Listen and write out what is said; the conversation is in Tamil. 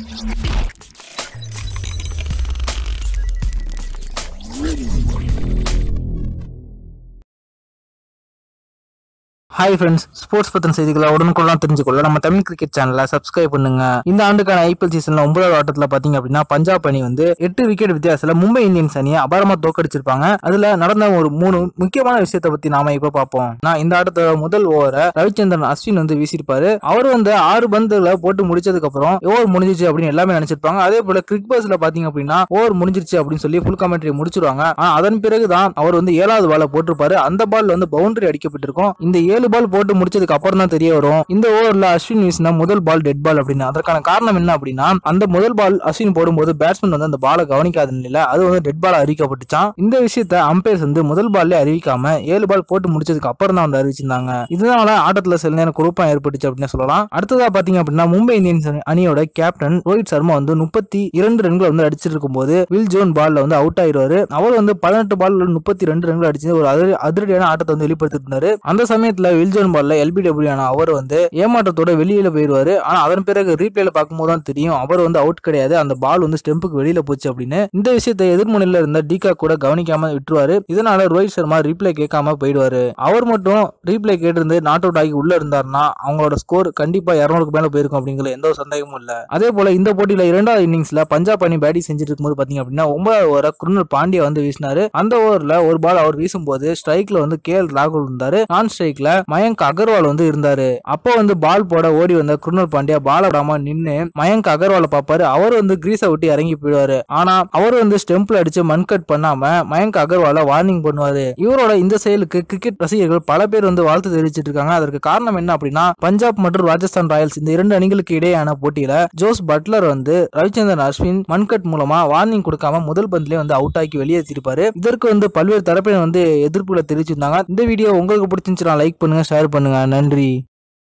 ஹாய் ஃப்ரெண்ட்ஸ் ஸ்போர்ட்ஸ் பத்தின செய்திகளை உடனுக்குடன் தெரிஞ்சுக்கொள்ள நம்ம தமிழ் கிரிக்கெட் சேனலை சப்ஸ்கிரைப் பண்ணுங்க இந்த ஆண்டுக்கான ஐபிஎல் சீசன்ல ஒன்பதாவது ஆட்டத்துல பாத்தீங்க அப்படின்னா பஞ்சாப் அணி வந்து எட்டு விக்கெட் வித்தியாசத்துல மும்பை இந்தியன்ஸ் அணியை அபாரமா தோக்கடிச்சிருப்பாங்க அதுல நடந்த ஒரு மூணு முக்கியமான விஷயத்தை பத்தி நாம இப்ப பார்ப்போம் நான் இந்த ஆட்டத்தோட முதல் ஓவரை ரவிச்சந்திரன் அஸ்வின் வந்து வீசியிருப்பாரு அவர் வந்து ஆறு பந்துல போட்டு முடிச்சதுக்கு அப்புறம் ஓவர் முடிஞ்சிச்சு அப்படின்னு எல்லாமே நினைச்சிருப்பாங்க அதே போல கிரிக் பஸ்ல பாத்தீங்க அப்படின்னா ஓவர் முடிஞ்சிருச்சு அப்படின்னு சொல்லி ஃபுல் கமெண்ட்ரி முடிச்சிருவாங்க ஆனா அதன் பிறகுதான் அவர் வந்து ஏழாவது பால போட்டிருப்பாரு அந்த பால் வந்து பவுண்டரி அடிக்கப்பட்டிருக்கும் இந்த ஏழு பால் போட்டு முடிச்சதுக்கு அப்புறம் தான் தெரிய வரும் இந்த ஓவர்ல அஸ்வின் வீசின முதல் பால் டெட் பால் அப்படின்னு அதற்கான காரணம் என்ன அப்படின்னா அந்த முதல் பால் அஸ்வின் போடும்போது பேட்ஸ்மேன் வந்து அந்த பாலை கவனிக்காத நிலையில அது வந்து டெட் பால் அறிவிக்கப்பட்டுச்சான் இந்த விஷயத்த அம்பையர்ஸ் வந்து முதல் பால்லே அறிவிக்காம ஏழு பால் போட்டு முடிச்சதுக்கு அப்புறம் தான் வந்து அறிவிச்சிருந்தாங்க இதனால ஆட்டத்துல சில நேரம் குழப்பம் ஏற்பட்டுச்சு அப்படின்னு சொல்லலாம் அடுத்ததா பாத்தீங்க அப்படின்னா மும்பை இந்தியன்ஸ் அணி- அணியோட கேப்டன் ரோஹித் சர்மா வந்து முப்பத்தி இரண்டு ரன்கள் வந்து அடிச்சிட்டு இருக்கும்போது வில் ஜோன் பால்ல வந்து அவுட் ஆயிருவாரு அவர் வந்து பதினெட்டு பால் முப்பத்தி ரெண்டு ரன்கள் அடிச்சு ஒரு அதிர- அதிரடியான ஆட்டத்தை வந்து வெளிப்படுத்திட்டு இருந்தாரு அந்த சமயத்துல வில்ஜோன் பால்ல எல்பிடபிள்யூ ஆன அவர் வந்து ஏமாற்றத்தோட வெளியில போயிருவாரு ஆனா அதன் பிறகு ரீப்ளேல பார்க்கும்போது தான் தெரியும் அவர் வந்து அவுட் கிடையாது அந்த பால் வந்து ஸ்டெம்புக்கு வெளியில போச்சு அப்படின்னு இந்த விஷயத்தை எதிர்முனையில இருந்த டீகா கூட கவனிக்காம விட்டுருவாரு இதனால ரோஹித் சர்மா ரீப்ளே கேட்காம போயிடுவாரு அவர் மட்டும் ரீப்ளே கேட்டிருந்து நாட் அவுட் ஆகி உள்ள இருந்தாருன்னா அவங்களோட ஸ்கோர் கண்டிப்பா இருநூறுக்கு மேல போயிருக்கும் அப்படிங்கிற எந்த ஒரு சந்தேகமும் இல்ல அதே போல இந்த போட்டியில இரண்டாவது இன்னிங்ஸ்ல பஞ்சாப் அணி பேட்டிங் செஞ்சுட்டு இருக்கும்போது பாத்தீங்க அப்படின்னா ஒன்பதாவது ஓவர குருணல் பாண்டியா வந்து வீசினாரு அந்த ஓவர்ல ஒரு பால் அவர் வீசும்போது ஸ்ட்ரைக்ல வந்து கே எல் ராகுல் இருந்தாரு நான் ஸ்ட்ரைக்ல மயங்க் அகர்வால் வந்து இருந்தாரு அப்போ வந்து பால் போட ஓடி வந்த குருணல் பாண்டியா பால் விடாம நின்னு மயங்க் அகர்வாலை பார்ப்பாரு அவர் வந்து கிரீஸை விட்டு இறங்கி போயிடுவாரு ஆனா அவர் வந்து ஸ்டெம்ப்ல அடிச்சு மண் கட் பண்ணாம மயங்க் அகர்வால வார்னிங் பண்ணுவாரு இவரோட இந்த செயலுக்கு கிரிக்கெட் ரசிகர்கள் பல பேர் வந்து வாழ்த்து தெரிவிச்சிட்டு இருக்காங்க அதற்கு காரணம் என்ன அப்படின்னா பஞ்சாப் மற்றும் ராஜஸ்தான் ராயல்ஸ் இந்த இரண்டு அணிகளுக்கு இடையேயான போட்டியில ஜோஸ் பட்லர் வந்து ரவிச்சந்திரன் அஸ்வின் மண்கட் மூலமா வார்னிங் கொடுக்காம முதல் பந்திலே வந்து அவுட் ஆக்கி வெளியேற்றிருப்பாரு இதற்கு வந்து பல்வேறு தரப்பினர் வந்து எதிர்ப்புகளை தெரிவிச்சிருந்தாங்க இந்த வீடியோ உங்களுக்கு பிடிச்சிருந்துச்சுன்னா லைக் பண்ணுங்க ஷேர் பண்ணுங்க நன்றி